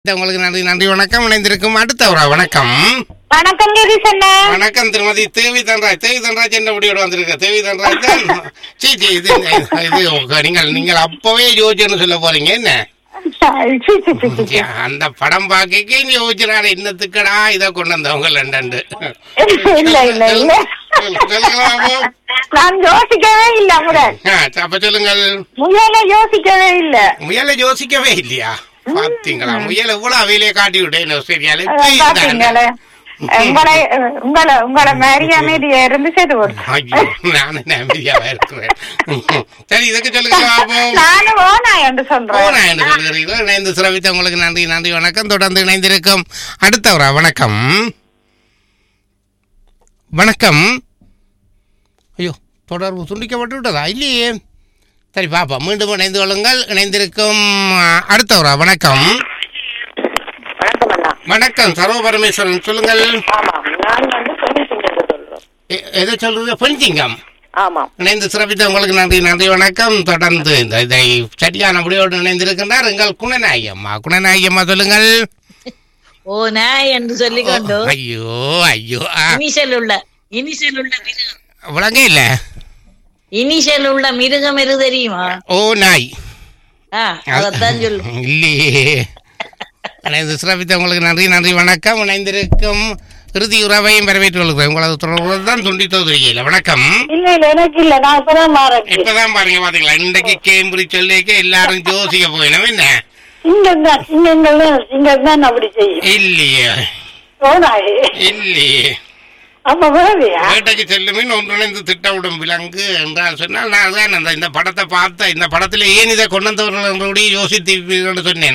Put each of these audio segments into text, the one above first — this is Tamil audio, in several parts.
உங்களுக்கு நன்றி நன்றி வணக்கம் இணைந்திருக்கும் அடுத்த ஒரு வணக்கம் வணக்கம் கிரீஷ் அண்ணா வணக்கம் திருமதி தேவி தன்ராஜ் தேவி தன்ராஜ் என்ன முடியோடு வந்திருக்க தேவி தன்ராஜ் தான் சீ சீ இது இது உங்க- நீங்கள் நீங்கள் அப்பவே யோசிச்சுன்னு சொல்ல போறீங்க என்ன சி, சி, சி, சி, சி. அந்த படம் பார்க்க யோசிச்சுறாரு என்னத்துக்கடா இதை கொண்டு வந்தவங்க லண்டன் இல்ல இல்ல இல்ல நான் யோசிக்கவே இல்ல முதல் அப்ப சொல்லுங்கள் முயல யோசிக்கவே இல்ல முயலை யோசிக்கவே இல்லையா பாத்தீங்களா முயல் எவ்வளவு அவையிலே காட்டி விட்டேன் ஆஸ்திரேலியால இப்ப அஹ், பாத்தீங்களே உங்களை அஹ், உங்களை உங்களை மாதிரி அமைதியா இருந்து செய்து கொடுத்தேன் ஐயோ நான் என்ன அமைதியாவா இருக்கிறேன் சரி இதுக்கு சொல்லுங்க பாப்போம் நானும் ஓனா என்று ஓ, சொல்றேன் நான் என்ன சொல்கிறீர்களோ இணைந்து சிறப்பித்த உங்களுக்கு நன்றி நன்றி வணக்கம் தொடர்ந்து இணைந்திருக்கும் அடுத்தவரா வணக்கம் வணக்கம் ஐயோ தொடர்பு துண்டிக்கப்பட்டு விட்டதா இல்லையே சரி பாப்பா மீண்டும் இணைந்து கொள்ளுங்கள் இணைந்திருக்கும் அஹ், அடுத்தவரா வணக்கம் வணக்கம் அண்ணா வணக்கம் சர்வ பரமேஸ்வரன் சொல்லுங்கள் ஆமாம் நான் வந்து பெண்ணிசிங்க சொல்றோம் எ- எதை சொல்றது பெண்சிங்கம் ஆமாம் இணைந்து சிறப்பித்த உங்களுக்கு நன்றி நன்றி வணக்கம் தொடர்ந்து இந்த இதை சரியான முடிவோடு இணைந்திருக்கின்றார் எங்கள் குணநாயகி அம்மா குணநாயகி அம்மா சொல்லுங்கள் ஓ நாய் என்று சொல்லிக்கொண்டு ஐயோ ஐயோ ஆ, இனிஷியல் உள்ள இனிஷியல் உள்ள மிருகம் விளங்க இல்ல இனிஷியல் உள்ள மிருகம் எது தெரியுமா ஓ நாய் ஆ அதைத்தான் சொல்லு இல்லையே இணைந்து சிறப்பித்த உங்களுக்கு நன்றி நன்றி வணக்கம் இணைந்திருக்கும் இறுதி உறவையும் வரவேற்று கொள்கிறேன் உங்களது தொடர்பு தான் துண்டித்தது தெரியல வணக்கம் இல்ல இல்ல எனக்கு இல்ல நான் இப்பதான் மாறேன் இப்பதான் பாருங்க பாத்தீங்களா இன்றைக்கு கேம்பிரிட்ஜ் சொல்லிக்க எல்லாரும் ஜோசிக்க போயினோம் என்ன சிங்கம் தான் சிங்கங்கள் சிங்கம் தான் அப்படி செய்யும் இல்லையே ஓனாய் இல்லையே அப்ப வேலையா வேட்டைக்கு செல்லுமின் ஒன்றிணைந்து திட்டவிடும் விலங்கு என்றால் சொன்னால் நான் தான் அந்த இந்த படத்தை பார்த்த இந்த படத்துல ஏன் இதை கொண்டு வந்தவர்கள் என்று யோசித்து சொன்னேன்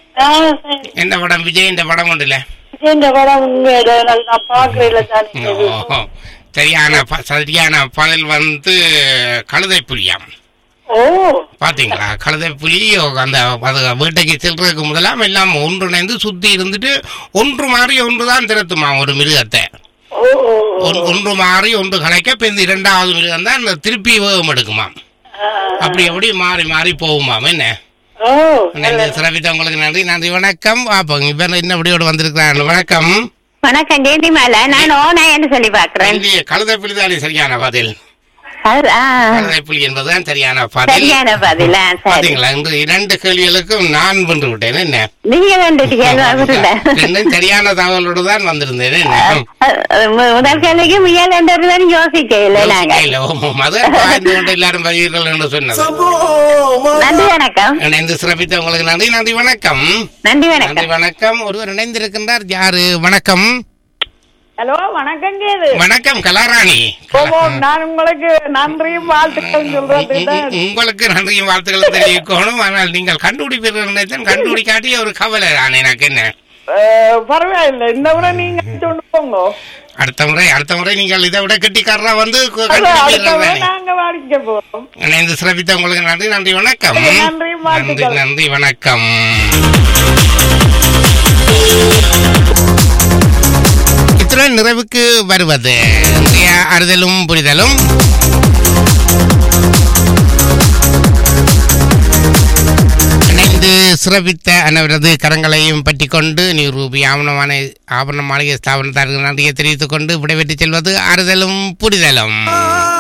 என்ன படம் விஜய் இந்த படம் ஒன்றுல இந்த படம் உண்மையில நான் பாக்குறேன் தானே ஓ, சரியான ப- சரியான பதில் வந்து கழுதை புலியாம் ஓ பாத்தீங்களா கழுதை புலி அந்த அது வேட்டைக்கு செல்றதுக்கு முதலாம் எல்லாம் ஒன்றிணைந்து சுத்தி இருந்துட்டு ஒன்று மாறி ஒன்று தான் திரத்துமா ஒரு மிருகத்தை ஓ ஓ ஒன்- ஒன்று மாறி ஒன்று கலைக்க இப்ப இந்த இரண்டாவது மிருகம் தான் இந்த திருப்பி வேகம் எடுக்குமாம் அப்படி அப்படி மாறி மாறி போகுமாம் என்ன ஓ இந்த சிறப்பித்த உங்களுக்கு நன்றி நன்றி வணக்கம் அப்போ இப்ப என்ன இப்படியோட வந்திருக்கிறாங்க வணக்கம் வணக்கம் ஜெயந்திமாலா நான் ஓனாயன்னு சொல்லி பாக்குறேன் இல்லையே கழுதை புலி தானே சரியான பதில் அது, ஆ, கழுதை புலி என்பதுதான் சரியான பதில் சரியான பதிலா சரி பாத்தீங்களா இன்று இரண்டு கேள்விகளுக்கும் நான் வென்று விட்டேன் என்ன நீங்க வந்துட்டீங்க ரெண்டும் சரியான தகவலோடு தான் வந்திருந்தேன் என்ன முதல் கேள்விக்கு முயல் என்றதுதான் யோசிக்க இல்லை நாங்க இல்ல, ஓ, மதம் பாய்ந்து கொண்டு எல்லாரும் வருவீர்கள் என்று சொன்னது நன்றி வணக்கம் இணைந்து சிறப்பித்த உங்களுக்கு நன்றி நன்றி வணக்கம் நன்றி நன்றி வணக்கம் வணக்கம் ஒருவர் இணைந்திருக்கின்றார் யாரு வணக்கம் ஹலோ வணக்கம் கேது வணக்கம் கலாராணி ஓமோம் நான் உங்களுக்கு நன்றியும் வாழ்த்துக்கள் சொல்றது உ- உ- உங்களுக்கு நன்றியும் வாழ்த்துக்கள் தெரிவிக்கணும் ஆனால் நீங்கள் கண்டுபிடிப்பீர்கள் நினைத்தேன் கண்டுபிடிக்காட்டி ஒரு கவலை தான் எனக்கு என்ன பரவாயில்ல இந்த முறை நீங்க கொண்டு போங்க அடுத்த முறை அடுத்த முறை நீங்கள் இதை விட கெட்டிக்காரரா வந்து கு- அது அடுத்த கண்டுபிடிப்பீர்கள் முறை தானே? நாங்க வாடிக்க போறோம் இணைந்து சிறப்பித்த உங்களுக்கு நன்றி நன்றி வணக்கம் நன்றி, நன்றி வாழ்த்துக்கள். நன்றி வணக்கம் இத்துடன் நிறைவுக்கு வருவது இன்றைய அறிதலும் புரிதலும் இணைந்து சிறப்பித்த அனைவரது கரங்களையும் பற்றி கொண்டு நிரூபி ஆவணமான ஆபரண மாளிகை ஸ்தாபனத்தார்கள் நன்றியை தெரிவித்துக் கொண்டு விடைபெற்றுச் செல்வது அறிதலும் புரிதலும்